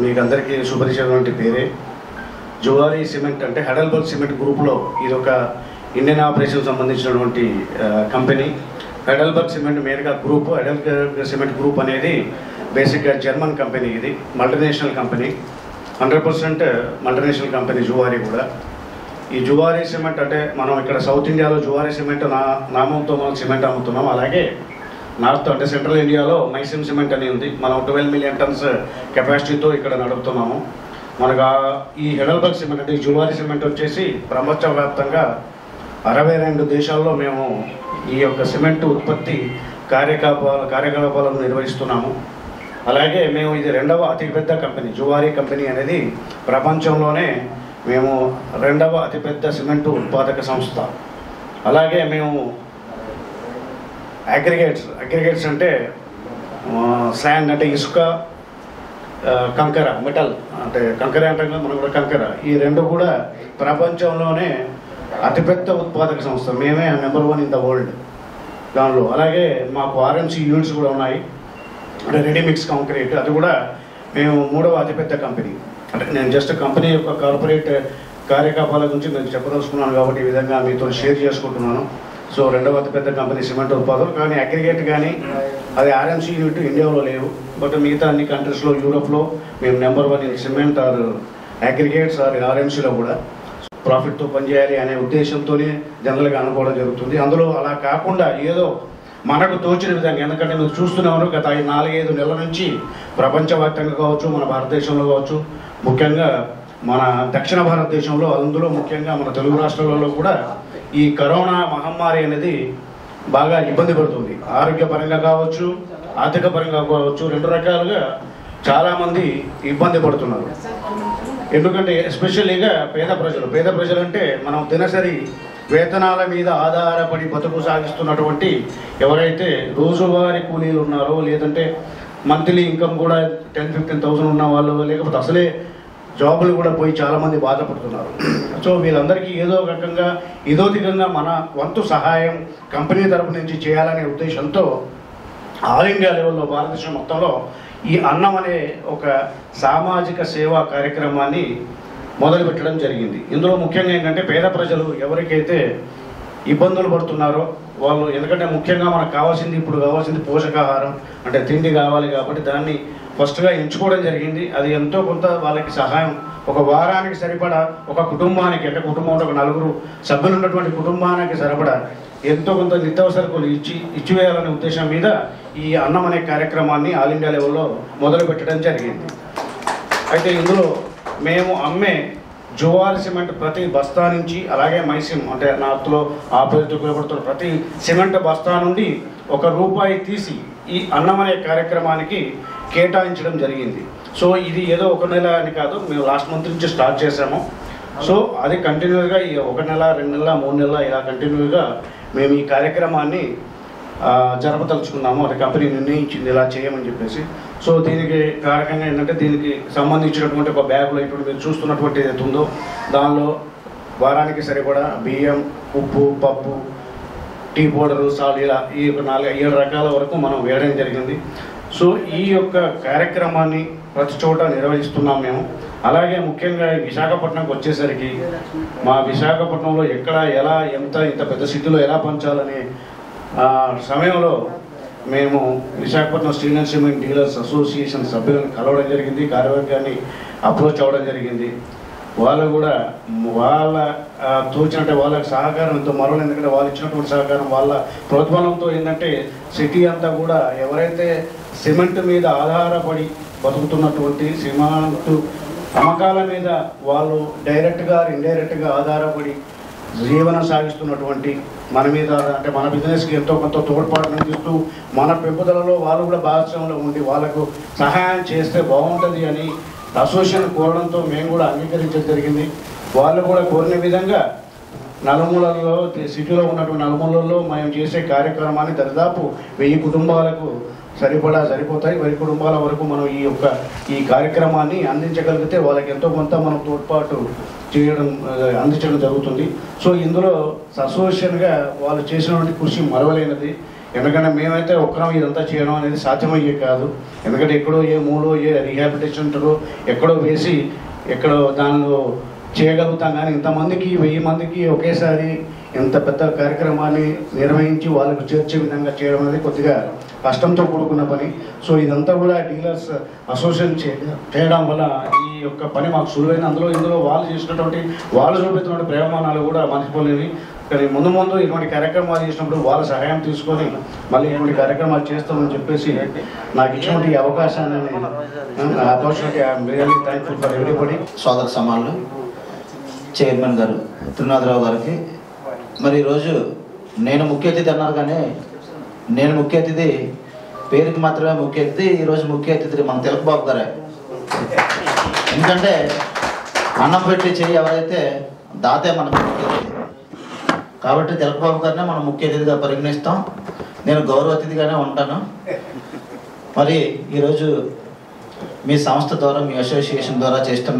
మీకు అందరికీ సుపరిచితమైన పేరే జువారీ సిమెంట్ అంటే హెడల్బర్గ్ సిమెంట్ గ్రూప్లో ఇది ఒక ఇండియన్ ఆపరేషన్ సంబంధించినటువంటి ఆ, కంపెనీ హెడల్బర్గ్ సిమెంట్ మేరుగా గ్రూప్ హెడల్బర్గ్ సిమెంట్ గ్రూప్ అనేది బేసిక్గా జర్మన్ కంపెనీ ఇది multinational company hundred percent multinational company Zuari కూడా ఈ జువారీ సిమెంట్ అంటే మనం ఇక్కడ సౌత్ ఇండియాలో జువారీ సిమెంట్ నా నామంతో మనం సిమెంట్ అమ్ముతున్నాం అలాగే నార్త్ అంటే సెంట్రల్ ఇండియాలో మైసిమ్ సిమెంట్ అని ఉంది మనం ట్వెల్వ్ మిలియన్ టన్స్ కెపాసిటీతో ఇక్కడ నడుపుతున్నాము మనకు ఆ- ఈ హెడల్బర్గ్ సిమెంట్ అంటే ఈ జువారీ సిమెంట్ వచ్చేసి ప్రపంచవ్యాప్తంగా అరవై రెండు దేశాల్లో మేము ఈ యొక్క సిమెంట్ ఉత్పత్తి కార్యకలాపాల కార్యకలాపాలను నిర్వహిస్తున్నాము అలాగే మేము ఇది రెండవ అతిపెద్ద కంపెనీ జువారీ కంపెనీ అనేది ప్రపంచంలోనే మేము రెండవ అతిపెద్ద సిమెంటు ఉత్పాదక సంస్థ అలాగే మేము అగ్రిగేట్స్ అగ్రిగేట్స్ అంటే శాండ్ అంటే ఇసుక ఆ, కంకర మెటల్ అంటే కంకర అంటాం కదా మనం కూడా కంకర ఈ రెండు కూడా ప్రపంచంలోనే అతిపెద్ద ఉత్పాదక సంస్థ మేమే number one in the world దానిలో అలాగే మాకు ఆర్ఎంసీ యూనిట్స్ కూడా ఉన్నాయి అంటే రెడీమిక్స్ కాంక్రీట్ అది కూడా మేము మూడవ అతిపెద్ద కంపెనీ అంటే నేను జస్ట్ కంపెనీ యొక్క కార్పొరేట్ కార్యకలాపాల గురించి నేను చెప్పదలుచుకున్నాను కాబట్టి ఈ విధంగా మీతో షేర్ చేసుకుంటున్నాను సో రెండవ అతిపెద్ద కంపెనీ సిమెంట్ ఉత్పాదకులు కానీ అగ్రిగేట్ కానీ అది ఆర్ఎంసీ యూనిట్ ఇండియాలో లేవు బట్ మిగతా అన్ని కంట్రీస్లో యూరోప్లో మేము number one in cement or aggregates or ఆర్ఎంసీలో కూడా ప్రాఫిట్తో పనిచేయాలి అనే ఉద్దేశంతోనే జనరల్గా అనుకోవడం జరుగుతుంది అందులో అలా కాకుండా ఏదో మనకు తోచిన విధంగా ఎందుకంటే మీరు చూస్తున్నారు గత ఐదు నాలుగైదు నెలల నుంచి ప్రపంచవ్యాప్తంగా కావచ్చు మన భారతదేశంలో కావచ్చు ముఖ్యంగా మన దక్షిణ భారతదేశంలో అందులో ముఖ్యంగా మన తెలుగు రాష్ట్రాలలో కూడా ఈ కరోనా మహమ్మారి అనేది బాగా ఇబ్బంది పడుతుంది ఆరోగ్యపరంగా కావచ్చు ఆర్థిక పరంగా కావచ్చు రెండు రకాలుగా చాలామంది ఇబ్బంది పడుతున్నారు ఎందుకంటే ఎస్పెషల్లీగా పేద ప్రజలు పేద ప్రజలు అంటే మనం దినసరి వేతనాల మీద ఆధారపడి బతుకు సాగిస్తున్నటువంటి ఎవరైతే రోజువారీ కూలీలు ఉన్నారో లేదంటే మంత్లీ ఇన్కమ్ కూడా టెన్ ఫిఫ్టీన్ థౌసండ్ ఉన్న వాళ్ళు లేకపోతే అసలే జాబులు కూడా పోయి చాలామంది బాధపడుతున్నారు సో వీళ్ళందరికీ ఏదో ఒక రకంగా ఇదోధికంగా మన వంతు సహాయం కంపెనీ తరపు నుంచి చేయాలనే ఉద్దేశంతో ఆల్ ఇండియా లెవెల్లో భారతదేశం మొత్తంలో ఈ అన్నం అనే ఒక సామాజిక సేవా కార్యక్రమాన్ని మొదలుపెట్టడం జరిగింది ఇందులో ముఖ్యంగా ఏంటంటే పేద ప్రజలు ఎవరికైతే ఇబ్బందులు పడుతున్నారో వాళ్ళు ఎందుకంటే ముఖ్యంగా మనకు కావాల్సింది ఇప్పుడు కావాల్సింది పోషకాహారం అంటే తిండి కావాలి కాబట్టి దాన్ని ఫస్ట్గా ఎంచుకోవడం జరిగింది అది ఎంతో కొంత వాళ్ళకి సహాయం ఒక వారానికి సరిపడా ఒక కుటుంబానికి అంటే కుటుంబంలో ఒక నలుగురు సభ్యులు ఉన్నటువంటి కుటుంబానికి సరిపడా ఎంతో కొంత నిత్యావసరకులు ఇచ్చి ఇచ్చివేయాలనే ఉద్దేశం మీద ఈ అన్నం అనే కార్యక్రమాన్ని ఆల్ ఇండియా లెవెల్లో మొదలు పెట్టడం జరిగింది అయితే ఇందులో మేము అమ్మే జువాల్ సిమెంట్ ప్రతి బస్తా నుంచి అలాగే మైసిమ్ అంటే నార్త్లో ఆపోజిట్ ఉపయోగపడుతున్న ప్రతి సిమెంట్ బస్తా నుండి ఒక రూపాయి తీసి ఈ అన్నం అనే కార్యక్రమానికి కేటాయించడం జరిగింది సో ఇది ఏదో ఒక నెల అని కాదు మేము లాస్ట్ మంత్ నుంచి స్టార్ట్ చేసాము సో అది కంటిన్యూగా ఈ ఒక నెల రెండు నెలల మూడు నెలల ఇలా కంటిన్యూగా మేము ఈ కార్యక్రమాన్ని ఆ, జరపదలుచుకున్నాము అది కంపెనీ నిర్ణయించింది ఇలా చేయమని చెప్పేసి సో దీనికి కారకంగా ఏంటంటే దీనికి సంబంధించినటువంటి ఒక బ్యాగ్లో ఇప్పుడు మీరు చూస్తున్నటువంటి ఏదైతే ఉందో దానిలో వారానికి సరిపడా బియ్యం ఉప్పు పప్పు టీ పౌడరు సాల్ట్ ఇలా ఈ యొక్క నాలుగు ఏడు రకాల వరకు మనం వేయడం జరిగింది సో ఈ యొక్క కార్యక్రమాన్ని ప్రతి చోట నిర్వహిస్తున్నాం మేము అలాగే ముఖ్యంగా ఈ విశాఖపట్నంకి వచ్చేసరికి మా విశాఖపట్నంలో ఎక్కడ ఎలా ఎంత ఇంత పెద్ద సిటీలో ఎలా పంచాలనే ఆ, సమయంలో మేము Visakhapatnam steel and cement dealers association సభ్యులను కలవడం జరిగింది కార్యవర్గాన్ని అప్రోచ్ అవ్వడం జరిగింది వాళ్ళు కూడా వాళ్ళ ఆ, తోచినట్టే వాళ్ళకి సహకారం ఎంతో మరో ఎందుకంటే వాళ్ళు ఇచ్చినటువంటి సహకారం వాళ్ళ ప్రోద్బలంతో ఏంటంటే సిటీ అంతా కూడా ఎవరైతే సిమెంట్ మీద ఆధారపడి బతుకుతున్నటువంటి సిమెంట్ అమ్మకాల మీద వాళ్ళు డైరెక్ట్గా ఇండైరెక్ట్గా ఆధారపడి జీవనం సాగిస్తున్నటువంటి మన మీద అంటే మన బిజినెస్కి ఎంతో కొంత తోడ్పాటు అందిస్తూ మన పెంపుదలలో వాళ్ళు కూడా భాగస్వామ్యంలో ఉండి వాళ్ళకు సహాయం చేస్తే బాగుంటుంది అని అసోసియేషన్ కోరడంతో మేము కూడా అంగీకరించడం జరిగింది వాళ్ళు కూడా కోరిన విధంగా నలుమూలల్లో సిటీలో ఉన్నటువంటి నలుమూలల్లో మేము చేసే కార్యక్రమాన్ని దరిదాపు వెయ్యి కుటుంబాలకు సరిపడా సరిపోతాయి వెయ్యి కుటుంబాల వరకు మనం ఈ యొక్క ఈ కార్యక్రమాన్ని అందించగలిగితే వాళ్ళకి ఎంతో కొంత మనం తోడ్పాటు చేయడం ఆ, అందించడం జరుగుతుంది సో ఇందులో అసోసియేషన్గా వాళ్ళు చేసినటువంటి కృషి మరవలేనిది ఎందుకంటే మేమైతే ఒక్కరం ఇదంతా చేయడం అనేది సాధ్యమయ్యే కాదు ఎందుకంటే ఎక్కడో ఏ మూలో ఏ రీహాబిలిటేషన్ సెంటరో ఎక్కడో వేసి ఎక్కడో దానిలో చేయగలుగుతాం కానీ ఇంతమందికి వెయ్యి మందికి ఒకేసారి ఇంత పెద్ద కార్యక్రమాన్ని నిర్వహించి వాళ్ళకు చేర్చే విధంగా చేయడం అనేది కొద్దిగా కష్టంతో కూడుకున్న పని సో ఇదంతా కూడా డీలర్స్ అసోసియేషన్ చే- చేయడం వల్ల ఈ యొక్క పని మాకు సులువైన అందులో ఇందులో వాళ్ళు చేసినటువంటి వాళ్ళు చూపిస్తున్నటువంటి ప్రేమానాలు కూడా మర్చిపోలేవి కానీ ముందు ముందు ఇటువంటి కార్యక్రమాలు చేసినప్పుడు వాళ్ళ సహాయం తీసుకొని మళ్ళీ ఇటువంటి కార్యక్రమాలు చేస్తామని చెప్పేసి నాకు ఇచ్చినటువంటి ఈ అవకాశాన్ని opportunity I'm really thankful for everybody సోదర సమానులు చైర్మన్ గారు త్రినాథరావు గారికి మరి ఈరోజు నేను ముఖ్య అతిథి అన్నారు కానీ నేను ముఖ్య అతిథి పేరుకి మాత్రమే ముఖ్య అతిథి ఈరోజు ముఖ్య అతిథి మన తిలక్ బాబు గారే ఎందుకంటే అన్నం పెట్టి చెయ్యి ఎవరైతే దాతే మనకు ముఖ్య అతిథి కాబట్టి తిలక్ బాబు గారినే మనం ముఖ్య అతిథిగా పరిగణిస్తాం నేను గౌరవ అతిథిగానే ఉంటాను మరి ఈరోజు మీ సంస్థ ద్వారా మీ అసోసియేషన్ ద్వారా చేస్తున్న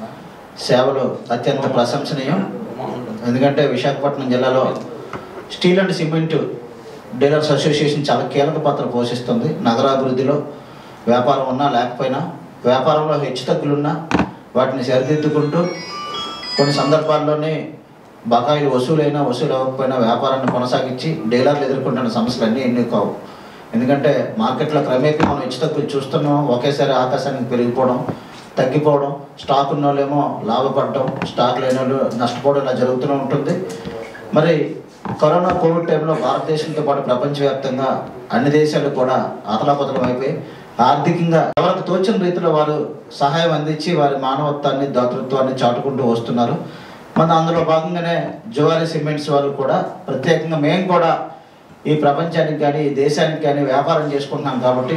సేవలు అత్యంత ప్రశంసనీయం ఎందుకంటే విశాఖపట్నం జిల్లాలో steel and cement dealers association చాలా కీలక పాత్ర పోషిస్తుంది నగరాభివృద్ధిలో వ్యాపారం ఉన్నా లేకపోయినా వ్యాపారంలో హెచ్చు తగ్గులున్నా వాటిని సరిదిద్దుకుంటూ కొన్ని సందర్భాల్లోనే బకాయిలు వసూలైనా వసూలు అవ్వకపోయినా వ్యాపారాన్ని కొనసాగించి డీలర్లు ఎదుర్కొంటున్న సమస్యలు అన్నీ ఎన్ని కావు ఎందుకంటే మార్కెట్లో క్రమేపీ మనం హెచ్చు తగ్గులు చూస్తున్నాం ఒకేసారి ఆకాశానికి పెరిగిపోవడం తగ్గిపోవడం స్టాక్ ఉన్న వాళ్ళేమో లాభపడడం స్టాక్ లేని వాళ్ళు నష్టపోవడం ఇలా జరుగుతూనే ఉంటుంది మరి కరోనా కోవిడ్ టైంలో భారతదేశంతో పాటు ప్రపంచవ్యాప్తంగా అన్ని దేశాలు కూడా అతలాపతలం అయిపోయి ఆర్థికంగా ఎవరికి తోచిన రీతిలో వారు సహాయం అందించి వారి మానవత్వాన్ని దాతృత్వాన్ని చాటుకుంటూ వస్తున్నారు మన అందులో భాగంగానే జువారి సిమెంట్స్ వాళ్ళు కూడా ప్రత్యేకంగా మేము కూడా ఈ ప్రపంచానికి కానీ ఈ దేశానికి కానీ వ్యాపారం చేసుకుంటున్నాం కాబట్టి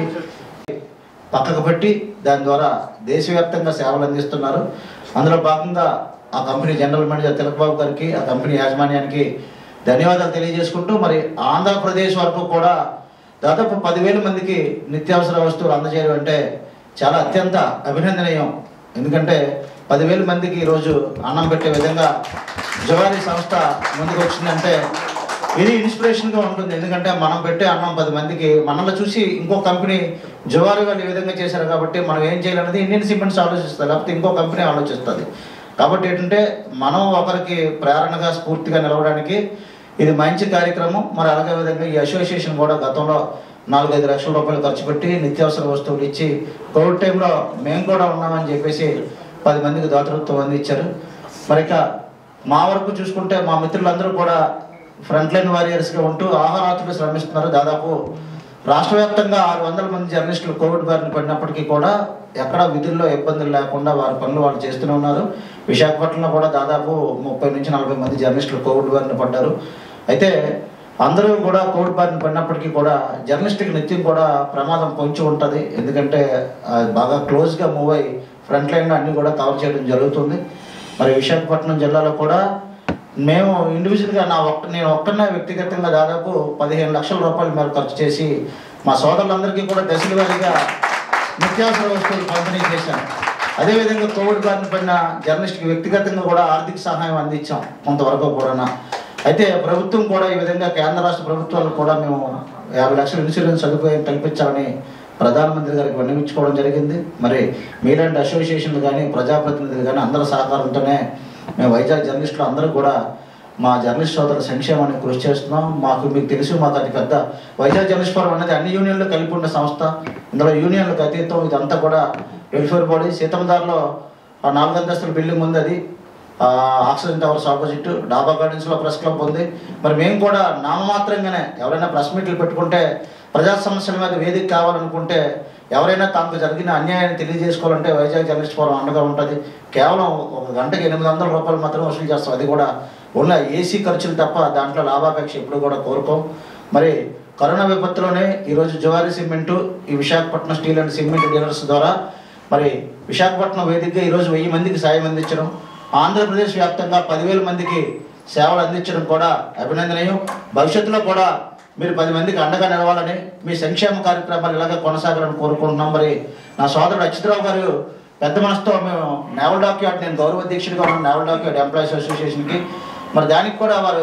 పక్కకు పెట్టి దాని ద్వారా దేశవ్యాప్తంగా సేవలు అందిస్తున్నారు అందులో భాగంగా ఆ కంపెనీ జనరల్ మేనేజర్ తిలకబాబు గారికి ఆ కంపెనీ యాజమాన్యానికి ధన్యవాదాలు తెలియజేసుకుంటూ మరి ఆంధ్రప్రదేశ్ వరకు కూడా దాదాపు పదివేల మందికి నిత్యావసర వస్తువులు అందజేయడం అంటే చాలా అత్యంత అభినందనీయం ఎందుకంటే పదివేల మందికి ఈరోజు అన్నం పెట్టే విధంగా జవారీ సంస్థ ముందుకు వచ్చిందంటే ఇది ఇన్స్పిరేషన్గా ఉంటుంది ఎందుకంటే మనం పెట్టే అన్నం పది మందికి మనల్ని చూసి ఇంకో కంపెనీ జవారి వాళ్ళు ఈ విధంగా చేశారు కాబట్టి మనం ఏం చేయాలనేది ఇండియన్ సిమెంట్స్ ఆలోచిస్తుంది లేకపోతే ఇంకో కంపెనీ ఆలోచిస్తుంది కాబట్టి ఏంటంటే మనం ఒకరికి ప్రేరణగా స్ఫూర్తిగా నిలవడానికి ఇది మంచి కార్యక్రమం మరి అలాగే విధంగా ఈ అసోసియేషన్ కూడా గతంలో నాలుగైదు లక్షల రూపాయలు ఖర్చు పెట్టి నిత్యావసర వస్తువులు ఇచ్చి కోవిడ్ టైంలో మేము కూడా ఉన్నామని చెప్పేసి పది మందికి దాతృత్వం అందించారు మరి ఇక మా వరకు చూసుకుంటే మా మిత్రులందరూ కూడా ఫ్రంట్ లైన్ వారియర్స్గా ఉంటూ ఆహారాతులు శ్రమిస్తున్నారు దాదాపు రాష్ట్ర వ్యాప్తంగా ఆరు వందల మంది జర్నలిస్టులు కోవిడ్ బారిన పడినప్పటికీ కూడా ఎక్కడ విధుల్లో ఇబ్బందులు లేకుండా వారి పనులు వాళ్ళు చేస్తూనే ఉన్నారు విశాఖపట్నంలో కూడా దాదాపు ముప్పై నుంచి నలభై మంది జర్నలిస్టులు కోవిడ్ బారిన పడ్డారు అయితే అందరూ కూడా కోవిడ్ బారిన పడినప్పటికీ కూడా జర్నలిస్టుకి నిత్యం కూడా ప్రమాదం పొంచి ఉంటుంది ఎందుకంటే ఆ, బాగా క్లోజ్గా మూవ్ అయ్యి ఫ్రంట్ లైన్లో అన్ని కూడా కవర్ చేయడం జరుగుతుంది మరి విశాఖపట్నం జిల్లాలో కూడా మేము ఇండివిజువల్గా నా ఒక్క నేను ఒక్కనే వ్యక్తిగతంగా దాదాపు పదిహేను లక్షల రూపాయలు మేర ఖర్చు చేసి మా సోదరులందరికీ కూడా దశల వారీగా నిత్యావసర వస్తువులు పంపిణీ చేశాను అదేవిధంగా కోవిడ్ బారిన పడిన జర్నలిస్ట్కి వ్యక్తిగతంగా కూడా ఆర్థిక సహాయం అందించాం కొంతవరకు కూడా అయితే ప్రభుత్వం కూడా ఈ విధంగా కేంద్ర రాష్ట్ర ప్రభుత్వాలు కూడా మేము యాభై లక్షల ఇన్సూరెన్స్ సదుపాయం కల్పించాలని ప్రధానమంత్రి గారికి విన్నవించుకోవడం జరిగింది మరి మీలాంటి అసోసియేషన్లు కానీ ప్రజాప్రతినిధులు కానీ అందరి సహకారంతోనే మేము వైజాగ్ జర్నలిస్టులు అందరూ కూడా మా జర్నలిస్ట్ సోదరుల సంక్షేమానికి కృషి చేస్తున్నాం మాకు మీకు తెలుసు మాకు అది పెద్ద వైజాగ్ జర్నలిస్ట్ ఫోరం అనేది అన్ని యూనియన్లు కలిపి ఉన్న సంస్థ ఇందులో యూనియన్లకు అతీతం ఇదంతా కూడా వెల్ఫేర్ బాడీ సీతమ్మదారిలో ఆ నాలుగు అంతస్తుల బిల్డింగ్ ఉంది అది ఆ, ఆక్సిజన్ టవర్స్ ఆపోజిట్ డాబా గార్డెన్స్లో ప్రెస్ క్లబ్ ఉంది మరి మేము కూడా నామమాత్రంగానే ఎవరైనా ప్రెస్ మీట్లు పెట్టుకుంటే ప్రజా సమస్యల మీద వేదిక కావాలనుకుంటే ఎవరైనా తమకు జరిగిన అన్యాయాన్ని తెలియజేసుకోవాలంటే వైజాగ్ జర్నలిస్ట్ ఫోరం అండగా ఉంటుంది కేవలం ఒక గంటకి ఎనిమిది వందల రూపాయలు మాత్రమే వసూలు చేస్తాం అది కూడా ఓన్లీ ఏసీ ఖర్చులు తప్ప దాంట్లో లాభాపేక్ష ఎప్పుడు కూడా కోరుకోం మరి కరోనా విపత్తులోనే ఈరోజు జువారీ సిమెంటు ఈ Visakhapatnam steel and cement dealers ద్వారా మరి విశాఖపట్నం వేదికగా ఈరోజు వెయ్యి మందికి సాయం అందించడం ఆంధ్రప్రదేశ్ వ్యాప్తంగా పదివేల మందికి సేవలు అందించడం కూడా అభినందనీయం భవిష్యత్తులో కూడా మీరు పది మందికి అండగా నిలవాలని మీ సంక్షేమ కార్యక్రమాలు ఇలాగే కొనసాగాలని కోరుకుంటున్నాం మరి నా సోదరుడు అచ్యుతరావు గారు పెద్ద మనసుతో మేము నేవల్ డాక్యార్డ్ నేను గౌరవ అధ్యక్షుడిగా ఉన్నాను నేవల్ డాక్యార్డ్ ఎంప్లాయీస్ అసోసియేషన్కి మరి దానికి కూడా వారు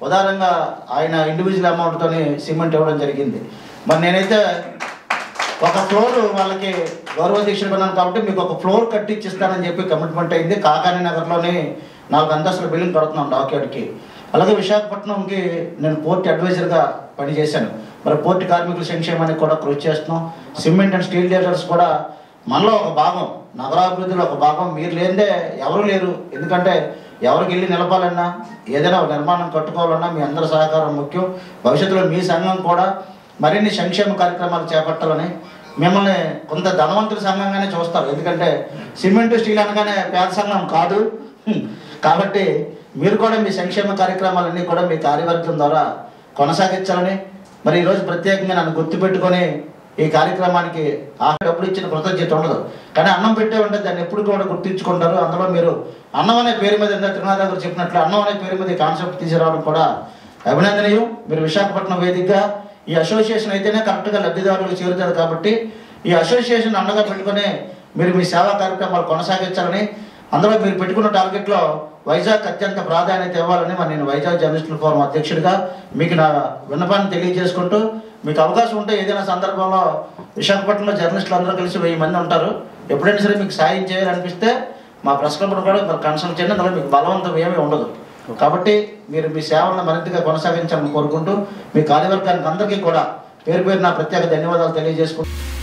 ఉదాహరణగా ఆయన ఇండివిజువల్ అమౌంట్తోని సిమెంట్ ఇవ్వడం జరిగింది మరి నేనైతే ఒక ఫ్లోర్ వాళ్ళకి గౌరవ దీక్షలు ఉన్నాను కాబట్టి మీకు ఒక ఫ్లోర్ కట్టించిస్తానని చెప్పి కమిట్మెంట్ అయింది కాకాని నగర్లోనే నాలుగు అంతస్తుల బిల్డింగ్ కడుతున్నాం డాక్యార్డ్కి అలాగే విశాఖపట్నంకి నేను పోర్ట్ అడ్వైజర్గా పనిచేశాను మరి పోర్ట్ కార్మికుల సంక్షేమానికి కూడా కృషి చేస్తున్నాం సిమెంట్ అండ్ స్టీల్ డీలర్స్ కూడా మనలో ఒక భాగం నగరాభివృద్ధిలో ఒక భాగం మీరు లేదే ఎవరు లేరు ఎందుకంటే ఎవరికి వెళ్ళి నిలపాలన్నా ఏదైనా ఒక నిర్మాణం కట్టుకోవాలన్నా మీ అందరి సహకారం ముఖ్యం భవిష్యత్తులో మీ సంఘం కూడా మరిన్ని సంక్షేమ కార్యక్రమాలు చేపట్టాలని మిమ్మల్ని కొంత ధనవంతుల సంఘంగానే చూస్తారు ఎందుకంటే సిమెంట్ స్టీల్ అనగానే పేద సంఘం కాదు హ్మ్. కాబట్టి మీరు కూడా మీ సంక్షేమ కార్యక్రమాలన్నీ కూడా మీ కార్యవర్గం ద్వారా కొనసాగించాలని మరి ఈరోజు ప్రత్యేకంగా నన్ను గుర్తుపెట్టుకొని ఈ కార్యక్రమానికి ఆహారం ఎప్పుడు ఇచ్చిన కృతజ్ఞత ఉండదు కానీ అన్నం పెట్టే ఉంటే దాన్ని ఎప్పుడు కూడా గుర్తించుకుంటారు అందులో మీరు అన్నం అనే పేరు మీద ఇందా తిరునాథ గారు చెప్పినట్లు అన్నం అనే పేరు మీద ఈ కాన్సెప్ట్ తీసుకురావడం కూడా అభినందనీయం మీరు విశాఖపట్నం వేదికగా ఈ అసోసియేషన్ అయితేనే కరెక్ట్గా లబ్ధిదారులకు చేరుతారు కాబట్టి ఈ అసోసియేషన్ అండగా పెట్టుకొని మీరు మీ సేవా కార్యక్రమాలు కొనసాగించాలని అందులో మీరు పెట్టుకున్న టార్గెట్లో వైజాగ్ అత్యంత ప్రాధాన్యత ఇవ్వాలని మరి నేను వైజాగ్ జర్నలిస్టుల ఫోరం అధ్యక్షుడిగా మీకు నా విన్నపాన్ని తెలియజేసుకుంటూ మీకు అవకాశం ఉంటే ఏదైనా సందర్భంలో విశాఖపట్నంలో జర్నలిస్టులు అందరూ కలిసి వెయ్యి మంది ఉంటారు ఎప్పుడైనా సరే మీకు సాయం చేయాలనిపిస్తే మా ప్రెస్ క్లబ్ కూడా మీరు కన్సల్ట్ చేయండి అందులో మీకు బలవంతం ఏమీ ఉండదు కాబట్టి మీరు మీ సేవలను మరింతగా కొనసాగించాలని కోరుకుంటూ మీ కార్యవర్గానికి అందరికీ కూడా పేరు పేరు నా ప్రత్యేక ధన్యవాదాలు తెలియజేసుకుంటూ